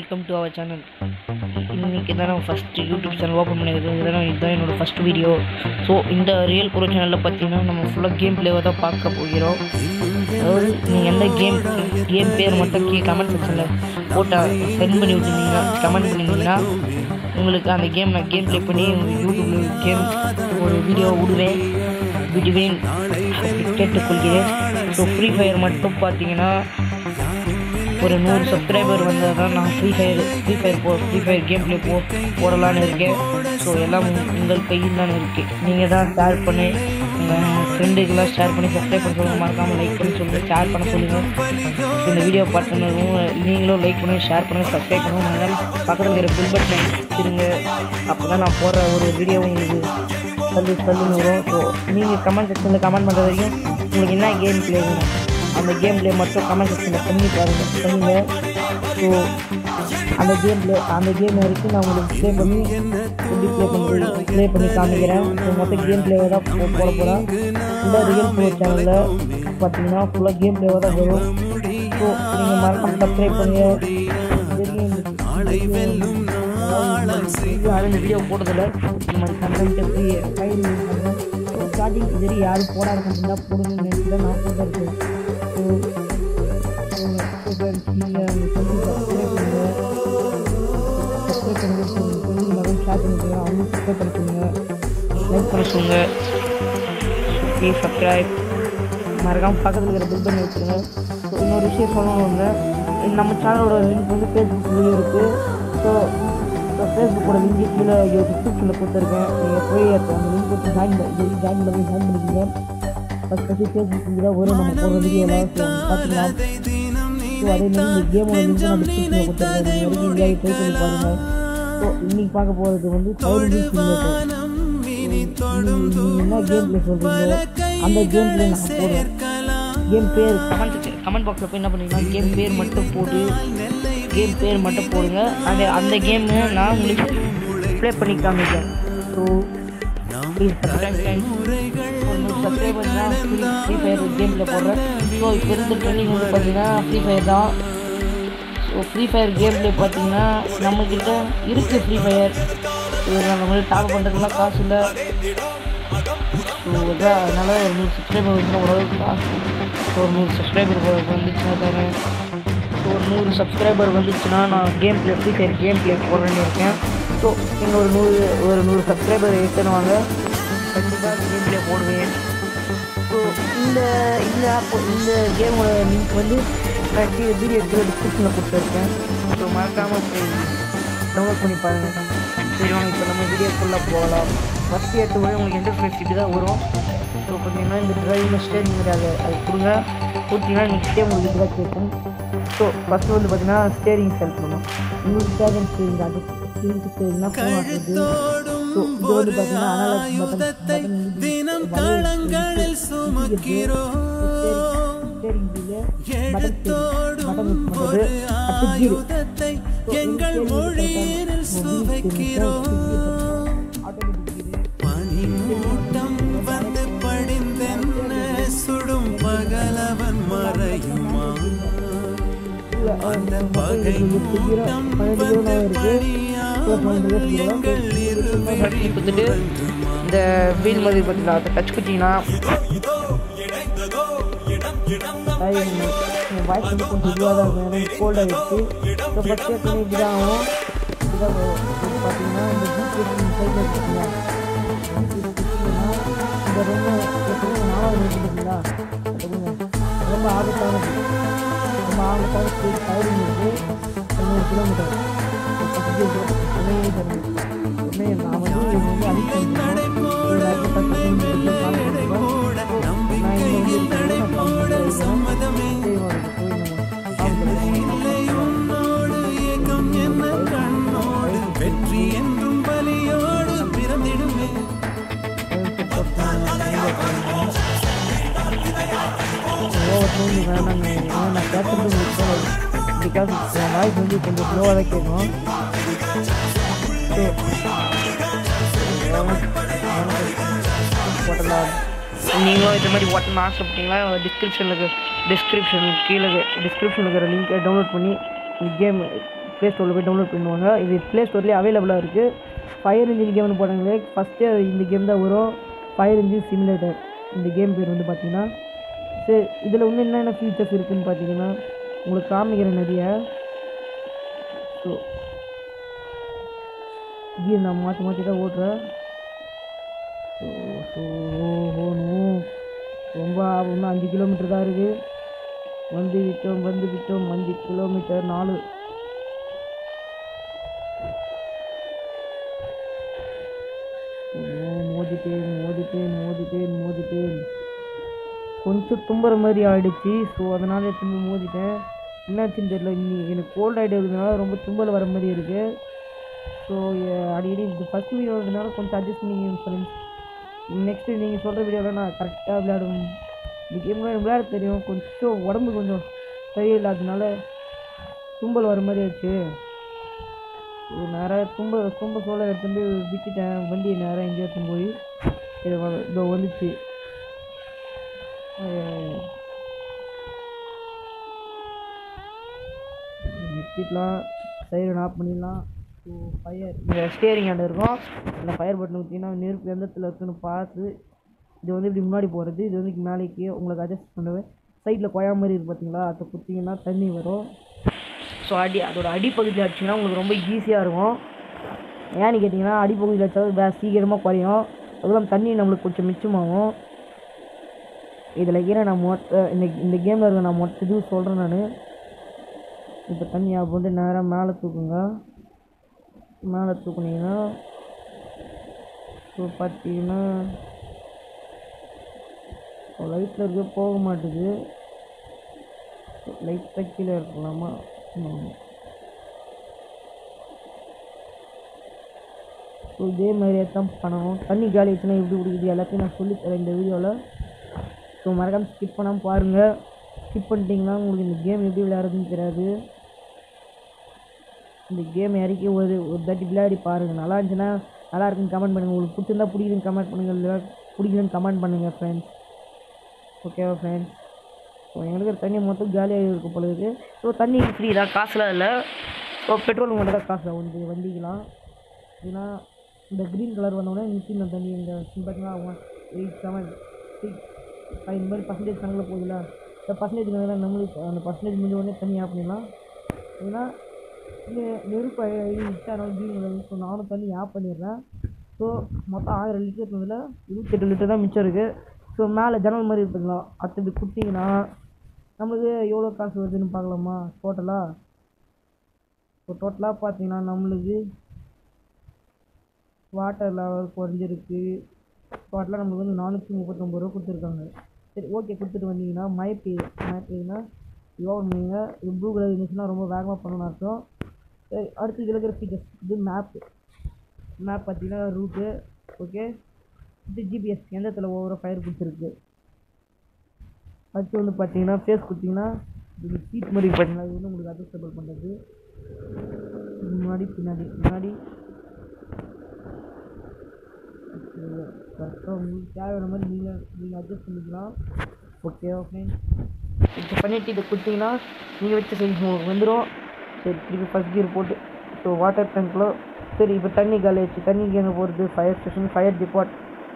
Welcome to our channel இன்றைக்கி தான் நான் ஃபஸ்ட்டு யூடியூப் சேனல் ஓப்பன் பண்ணியிருக்கேன் இதுதான் இதுதான் என்னோடய ஃபஸ்ட் வீடியோ ஸோ இந்த ரியல் ப்ரோ சேனலில் பார்த்தீங்கன்னா நம்ம ஃபுல்லாக கேம் பிளேவை தான் பார்க்க போகிறோம் அதாவது நீங்கள் எந்த கேம் கேம் பேர் மட்டும் கீ கமெண்ட் செக்ஷனில் போட்டா சென்ட் பண்ணி விட்டுருந்தீங்கன்னா கமெண்ட் பண்ணியிருந்தீங்கன்னா உங்களுக்கு அந்த கேம் நான் கேம் ப்ளே பண்ணி யூடியூப்பில் கேம் ஒரு வீடியோ விடுவேன் விடுவேன் அப்படி கேட்டுக்கொள்கிறேன் ஸோ ஃப்ரீ ஃபயர் மட்டும் பார்த்தீங்கன்னா ஒரு நூறு சப்ஸ்கிரைபர் வந்தால் தான் நான் ஃப்ரீ ஃபயர் ஃப்ரீ ஃபயர் போ ஃப்ரீ ஃபயர் கேம் ப்ளே போ போடலான்னு இருக்கேன் ஸோ எல்லாம் உங்க- உங்கள் கையில் தான் இருக்குது நீங்கள் தான் ஷேர் பண்ணி உங்கள் ஃப்ரெண்டுக்கெல்லாம் ஷேர் பண்ணி சப்ஸ்கிரைப் பண்ண சொல்லுங்கள் மறக்காமல் லைக் பண்ணி சொல்லுங்கள் ஷேர் பண்ண சொல்லுங்கள் ஸோ இந்த வீடியோ பார்த்துனதும் நீங்களும் லைக் பண்ணி ஷேர் பண்ணுங்கள் சப்ஸ்கிரைப் பண்ணுங்கள் அதனால் பக்கத்தில் இருக்கிற பில் பட்டனை வச்சுருங்க அப்போ தான் நான் போடுற ஒரு வீடியோ உங்களுக்கு தள்ளி தள்ளுன்னு வரும் ஸோ நீங்கள் கமெண்ட் செக்ஷனில் கமெண்ட் பண்ணுற வரைக்கும் உங்களுக்கு என்ன கேம் ப்ளே வேணும் அந்த கேம் ப்ளே மட்டும் கமெண்ட் செக்ஷனில் பண்ணி பாருங்கள் பண்ணுங்க ஸோ அந்த கேம் ப்ளே அந்த கேம் வரைக்கும் நான் உங்களுக்கு ப்ளே பண்ணி எப்படி ப்ளே பண்ணி ப்ளே பண்ணி காமிக்கிறேன் ஸோ மொத்தம் கேம் ப்ளேவை தான் போ- போட போகிறேன் இந்த ரியல் ப்ரோ சேனலில் பார்த்தீங்கன்னா ஃபுல்லாக கேம் ப்ளேவாக தான் வரும் ஸோ நீங்கள் மறக்காம சப்ஸ்கிரைப் பண்ணுங்கள் யாரும் இந்த வீடியோ போடுறதில்ல இந்த மாதிரி கண்டென்ட் ஃப்ரீ ஃபைல் ஸ்டார்டிங் சரி யாரும் போடாத கண்டென்ட்டாக போடுங்கன்னு நினைச்சு தான் நான் போட்டுருக்கேன் ஸோ ஸோ ஃப்ரெண்ட்ஸ் நீங்கள் சொல்லி சப்ஸ்கிரைப் பண்ணுங்கள் சப்ஸ்கிரைப் பண்ணுங்கள் ஸோ சொல்லி மறுபடியும் ஷேர் பண்ணிக்கோங்க அவங்களும் சப்ஸ்கிரைப் பண்ண சொல்லுங்கள் லைக் பண்ண சொல்லுங்கள் ப்ளீஸ் சப்ஸ்கிரைப் மறக்காமல் பக்கத்தில் இருக்கிற பில் பண்ணி வச்சுருங்க ஸோ இன்னொரு விஷயம் சொல்லணுங்க நம்ம சேனலோட லிங்க் வந்து ஃபேஸ்புக்லேயும் இருக்குது ஸோ ஃபேஸ்புக்கோட லிங்க் கீழே டிஸ்கிரிப்ஷனில் கொடுத்துருக்கேன் நீங்கள் போய் அந்த லிங்க் கொடுத்து ஜாயின் பண்ணி ஜாயின் பண்ணி ஜாயின் பண்ணிக்கோங்க ஃபஸ்ட் ஃபஸ்ட்டு ஃபேஸ்புக் தான் வரும் நம்ம போடுற வீடியோவில் ஸோ பார்த்துக்கலாம் ஸோ அதே மாதிரி இந்த கேமோட லிங்க் நான் டிஸ்கிரிப்ஷனில் கொடுத்துருக்கேன் நீங்கள் வரைக்கும் இந்தியாவை ட்ரை பண்ணி பாருங்கள் ஸோ இன்னைக்கு பார்க்க போகிறது வந்து ஃபைவ் மினிட்ஸ் நீங்கள் என்ன கேம் ப்ளே சொல்கிறீங்களோ அந்த கேம் ப்ளே நான் போடுவேன் கேம் பேர் கமெண்ட் கமெண்ட் பாக்ஸில் போய் என்ன பண்ணுறீங்கன்னா கேம் பேர் மட்டும் போட்டு கேம் பேர் மட்டும் போடுங்க அந்த அந்த கேம் நான் உங்களுக்கு ப்ளே பண்ணி காமிக்கிறேன் ஸோ ப்ளீஸ் சப்ஸ்கிரைப் சப்ஸ்கிரைபர் தான் ஃப்ரீ ஃப்ரீ ஃபயர் கேமில் போடுறேன் ஸோ இப்போ இருக்க ட்ரெண்டிங் வந்து பார்த்தீங்கன்னா ஃப்ரீ ஃபயர் தான் so free fire game play பார்த்தீங்கன்னா நம்மக்கிட்ட இருக்குது ஃப்ரீ ஃபயர் நம்மளுக்கு டாப் பண்ணுறதுக்குலாம் காசு இல்லை ஸோ இதான் அதனால் ஒரு நூறு சப்ஸ்கிரைபர் வந்து ஓரளவுக்கு காசு ஸோ ஒரு நூறு சப்ஸ்கிரைபர் வந்துச்சுன்னா தானே ஸோ ஒரு நூறு சப்ஸ்கிரைபர் வந்துச்சுன்னா நான் game play free fire game play போடுறேன்னு இருக்கேன் ஸோ நீங்கள் ஒரு நூறு ஒரு நூறு சப்ஸ்கிரைபர் எடுத்துனுவாங்க கண்டிப்பாக கேம் ப்ளே போடுவேன் ஸோ இந்த இந்த ஆப் இந்த கேமோட லிங்க் வந்து நான் வீடியோ டிஸ்கிரிப்ஷனில் கொடுத்துருக்கேன் ஸோ மறக்காமல் போய் டவுன்லோட் பண்ணி பாருங்கள் சரி வாங்க இப்போ நம்ம வீடியோக்குள்ளே போகலாம் ஃபஸ்ட் எடுத்து போய் உங்களுக்கு இன்டர்ஃபேஸ் இப்படி தான் வரும் ஸோ பார்த்தீங்கன்னா இந்த டிரைவில் ஸ்டேரிங் அது அது கொடுங்க கொடுத்தீங்கன்னா நெக்ஸ்ட்டே உங்களுக்கு இப்படி தான் கேட்கும் ஸோ ஃபஸ்ட்டு வந்து பார்த்தீங்கன்னா ஸ்டேரிங் செலக்ட் பண்ணணும் உங்களுக்கு ஸ்டேரிங் ஸ்டேரிங் அது ஸ்டேரிங் ஸ்டேரிங்னா ஃபோன் ஆகுது ஸோ இது வந்து பார்த்தீங்கன்னா அனலாக் பட்டன் பட்டன் தினம் தளங்களில் சுமக்கிறோம் எடுத்தோடும் ஒரு ஆயுதத்தை எங்கள் மொழியில் சுவைக்கிறோம் பனிமூட்டம் வந்து படிந்தென்ன சுடும் பகலவன் மறையுமா அந்த பகை மூட்டம் வந்து பணியாமல் எங்கள் இருவரில் கொடுத்துட்டு இந்த வீல் மாதிரி பார்த்தீங்களா அதை டச் குச்சிங்கன்னா வாய்ஸ் வந்து கொஞ்சம் இதுவாக தான் இருக்கும் ஏன்னா கோல்ட் ஆகிடுச்சு ஸோ ஃபஸ்ட் எடுத்து இப்படி தான் ஆகும் இதான் பார்த்தீங்கன்னா இந்த ஜிபிஎஸ் சைடில் இருக்குங்களா இந்த ரொம்ப எப்பவுமே நாலாவது இருக்குங்களா அதுங்க ரொம்ப ஆபத்தானது ரொம்ப ஆபத்தான ஸ்பீட் ஃபயரிங் இருக்குது தொண்ணூறு கிலோமீட்டர் உடனே நான் வந்து இவங்க வந்து அடிச்சு உன்னோடு ஏக்கம் என்ன கண்ணோடு வெற்றி என்றும் பலியோடு பிறந்திடுமே பிகாஸ் என் வாய்ஸ் வந்து கொஞ்சம் ஸ்லோவாக தான் கேட்கும் போட்டலாம் நீங்களும் இது மாதிரி ஓட்டணும் ஆசைப்பட்டீங்களா டிஸ்கிரிப்ஷனில் டிஸ்கிரிப்ஷன் கீழே டிஸ்கிரிப்ஷனில் இருக்கிற லிங்கை டவுன்லோட் பண்ணி கேம் ப்ளே ஸ்டோரில் போய் டவுன்லோட் பண்ணுவாங்க இது ப்ளே ஸ்டோர்லேயே அவைலபிளாக இருக்குது ஃபயர் இன்ஜின் கேம்னு போட்டாங்களே ஃபஸ்ட்டே இந்த கேம் தான் வரும் ஃபயர் இன்ஜின் சிமுலேட்டர் இந்த கேம் பேர் வந்து பார்த்தீங்கன்னா சரி இதில் இன்னும் என்னென்ன ஃபீச்சர்ஸ் இருக்குதுன்னு பார்த்தீங்கன்னா உங்களுக்கு காமிக்கிற நிறைய ஸோ கீர் நான் மாற்றி மாற்றி தான் ஓட்டுறேன் ஸோ ஸோ ஓகணும் ரொம்ப இன்னும் அஞ்சு கிலோமீட்டர் தான் இருக்குது வந்து விட்டோம் வந்து விட்டோம் அஞ்சு கிலோமீட்டர் நாலு ஐயோ, மோதிட்டேன் மோதிட்டேன் மோதிட்டேன் மோதிட்டேன் கொஞ்சம் தும்புற மாதிரி ஆயிடுச்சு ஸோ அதனால திரும்பி மோதிட்டேன் என்னாச்சுன்னு தெரியல இன்னி எனக்கு கோல்ட் ஆகிட்டு இருக்கிறதுனால ரொம்ப தும்பல் வர மாதிரி இருக்குது ஸோ அடிக்கடி இது ஃபஸ்ட் வீடியோனால கொஞ்சம் அட்ஜஸ்ட் பண்ணிக்கணும் ஃப்ரெண்ட்ஸ் நெக்ஸ்ட்டு நீங்கள் சொல்கிற வீடியோவில் நான் கரெக்டாக விளையாடுவேன் இந்த கேம் எனக்கு விளையாட தெரியும் கொஞ்சம் உடம்பு கொஞ்சம் சரியில்லாததுனால தும்பல் வர மாதிரி ஆச்சு நேராக தும்ப தும்ப சோலை எடுத்துட்டு விட்டுட்டேன் வண்டியை நேராக எங்கேயோ எடுத்துன்னு போய் இது வ- இதோ வந்துச்சு அஹ் நிறுத்திடலாம் சைரன் ஆஃப் பண்ணிடலாம் ஸோ ஃபயர் இந்த ஸ்டேரிங் ஹேண்ட் இருக்கும் அந்த ஃபயர் பட்டன் ஊற்றினா நெருப்பு எந்த இடத்துல இருக்குன்னு பார்த்து இது வந்து இப்படி முன்னாடி போகிறது இது வந்து மேலேக்கு உங்களுக்கு அட்ஜஸ்ட் பண்ணுவேன் சைடில் கொயா மாதிரி இருக்குது பார்த்தீங்களா அதை குத்திங்கன்னா தண்ணி வரும் ஸோ அடி அதோட அடிப்பகுதியில் அடிச்சிங்கன்னா உங்களுக்கு ரொம்ப ஈஸியாக இருக்கும் ஏன்னு கேட்டிங்கன்னா அடிப்பகுதியில் வச்சாலும் வே சீக்கிரமாக குறையும் அதுவும் தண்ணி நம்மளுக்கு கொஞ்சம் மிச்சமாகும் இதில் இருக்கிற நான் மொத்த இந்த இந்த கேமில் இருக்க நான் மொத்த இதுவும் சொல்கிறேன் நான் இப்போ தண்ணி ஆஃப் பண்ணிட்டு நேராக மேலே தூக்குங்க மேலே தூக்குனீங்கன்னா ஸோ பார்த்தீங்கன்னா லைட்டில் இருக்க போக மாட்டுது லைட்டாக கீழே இருக்கலாமா ஆமாம். ஸோ இதே மாதிரியே தான் பண்ணணும் தண்ணி காலி வச்சுன்னா எப்படி பிடிக்குது எல்லாத்தையும் நான் சொல்லித் தரேன் இந்த வீடியோவில் ஸோ மறக்காம ஸ்கிப் பண்ணாமல் பாருங்கள் ஸ்கிப் பண்ணிட்டீங்கன்னா உங்களுக்கு இந்த கேம் எப்படி விளையாடுறதுன்னு தெரியாது இந்த கேம் இறக்கி ஒரு ஒரு தாட்டி விளையாடி பாருங்கள் நல்லா இருந்துச்சுன்னா நல்லா இருக்குன்னு கமெண்ட் பண்ணுங்கள் உங்களுக்கு பிடிச்சிருந்தா பிடிக்குதுன்னு கமெண்ட் பண்ணுங்கள் இல்லை பிடிக்குதுன்னு கமெண்ட் பண்ணுங்கள் ஃப்ரெண்ட்ஸ் ஓகேவா ஃப்ரெண்ட்ஸ் ஸோ எங்களுக்கு தண்ணி மொத்தம் காலியாக இருக்கும் போல இருக்குது ஸோ தண்ணி ஃப்ரீ தான் காசுலாம் இல்லை ஸோ பெட்ரோல் மட்டும் தான் காசு ஆகும் இந்த வண்டிக்கெலாம் ஏன்னா இந்த க்ரீன் கலர் வந்தோடனே நிறுத்தின தண்ணி இந்த பார்த்தீங்கன்னா one eight seven six five இந்த மாதிரி பர்சன்டேஜ் கணக்கில் போகுதுல்ல இந்த பர்சன்டேஜ் கணக்கில் நம்மளுக்கு அந்த பர்சன்டேஜ் முடிஞ்ச உடனே தண்ணி ஆஃப் பண்ணிடலாம் ஏன்னா இந்த நெருப்பு இன்ஸ்டாகிராம் க்ரீன் கலர் ஸோ நானும் தண்ணி ஆஃப் பண்ணிடுறேன் ஸோ மொத்தம் ஆயிரம் லிட்டர் இருந்ததில் இருபத்தெட்டு லிட்டர் தான் மிச்சம் இருக்குது ஸோ மேலே ஜன்னல் மாதிரி இருக்குங்களா அடுத்து இப்படி குத்திங்கன்னா நம்மளுக்கு எவ்வளோ காசு வருதுன்னு பார்க்கலாமா டோட்டலாக இப்போ டோட்டலாக பார்த்தீங்கன்னா நம்மளுக்கு வாட்டர் லெவல் குறைஞ்சிருக்கு டோட்டலாக நம்மளுக்கு வந்து நானூற்றி முப்பத்தொம்பது ரூபா கொடுத்துருக்காங்க சரி ஓகே கொடுத்துட்டு வந்தீங்கன்னா மழை பெய்யும் மழை பெய்யுதுன்னா யோகம் பண்ணுவீங்க இது ப்ளூ கலர் இருந்துச்சுன்னா ரொம்ப வேகமாக பண்ணணும்னு அர்த்தம் சரி அடுத்து இதில் இருக்கிற ஃபீச்சர்ஸ் இது மேப்பு மேப் பார்த்தீங்கன்னா ரூட்டு ஓகே இது ஜிபிஎஸ் எந்த இடத்துல ஒவ்வொரு ஃபயர் கொடுத்துருக்கு அடுத்து வந்து பார்த்தீங்கன்னா ஃபேஸ் கொடுத்தீங்கன்னா இது சீட் மாதிரி பார்த்தீங்கன்னா இது வந்து உங்களுக்கு அட்ஜஸ்டபிள் பண்ணுறது முன்னாடி பின்னாடி முன்னாடி கரெக்டாக உங்களுக்கு தேவையான மாதிரி நீங்கள் நீங்கள் அட்ஜஸ்ட் பண்ணிக்கலாம் ஓகே ஓகே இப்போ பண்ணிவிட்டு இதை கொடுத்தீங்கன்னா நீங்கள் வச்ச சைஸ் உங்களுக்கு வந்துடும் சரி திருப்பி ஃபஸ்ட் கியர் போட்டு ஸோ வாட்டர் டேங்க்கில் சரி இப்போ தண்ணி காலி ஆச்சு தண்ணிக்கு எங்கே போகிறது fire station fire depart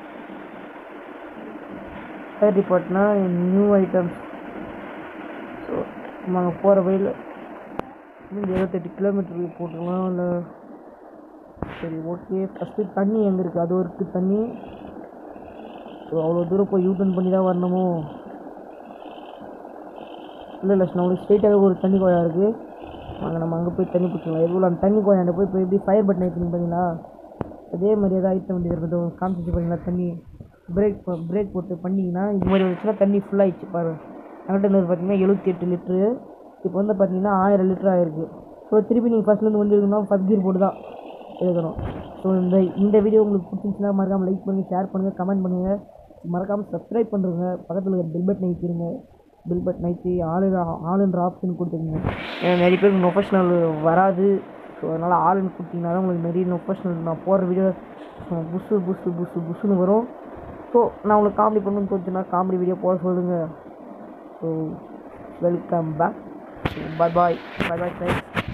fire டிபார்ட்னா நியூ ஐட்டம்ஸ் ஸோ நாங்கள் போகிற வழியில் இன்னும் இருபத்தெட்டு கிலோமீட்டருக்கு போட்டுருலாம் இல்லை சரி ஓகே ஃபஸ்ட்டு தண்ணி எங்கே இருக்குது அது இருக்குது தண்ணி ஸோ அவ்வளோ தூரம் போய் யூட்டன் பண்ணி தான் வரணுமோ இல்லை இல்லை நம்மளுக்கு ஸ்ட்ரெயிட்டாகவே ஒரு தண்ணி கோயா இருக்குது அங்கே நம்ம அங்கே போய் தண்ணி பிடிச்சிக்கலாம் எவ்வளோ அந்த தண்ணி கோயாண்ட போய் இப்போ எப்படி ஃபயர் பட்டன் எடுத்துன்னு பார்த்தீங்களா அதே மாதிரி ஏதாவது ஐட்டம் வேண்டியது இருக்குது காமிச்சிச்சு பார்த்தீங்களா தண்ணி பிரேக் பிரேக் போட்டு பண்ணிங்கன்னா இது மாதிரி வந்துச்சுன்னா தண்ணி ஃபுல்லாகிடுச்சு பாரு கண்டெய்னர் பார்த்தீங்கன்னா எழுபத்தி எட்டு லிட்ரு இப்போ வந்து பார்த்தீங்கன்னா ஆயிரம் லிட்டர் ஆயிருக்கு ஸோ திருப்பி நீங்கள் ஃபஸ்ட்லேருந்து வண்டி எடுக்கணும் ஃபஸ்ட் கீர் போட்டு தான் எடுக்கணும் ஸோ இந்த இந்த வீடியோ உங்களுக்கு பிடிச்சிருந்துச்சுன்னா மறக்காமல் லைக் பண்ணுங்கள் ஷேர் பண்ணுங்கள் கமெண்ட் பண்ணுங்கள் மறக்காமல் சப்ஸ்கிரைப் பண்ணுறங்க பக்கத்தில் இருக்கிற பில் பட்டன் நைக்கிடுங்க பில் பட்டன் நைத்தி ஆளு ஆளுன்ற ஆப்ஷன் கொடுத்துருங்க ஏன்னா நிறைய பேருக்கு ப்ரொஃபஷனல் வராது ஸோ அதனால் ஆளுன்னு கொடுத்தீங்கன்னா தான் உங்களுக்கு நிறைய ப்ரொஃபஷனல் நான் போடுற வீடியோ புஷு புஷு புஷு புஷுன்னு வரும் ஸோ நான் உங்களுக்கு காமெடி பண்ணணும்னு தோணுச்சுன்னா காமெடி வீடியோ போட சொல்லுங்கள் so welcome back bye bye bye bye friends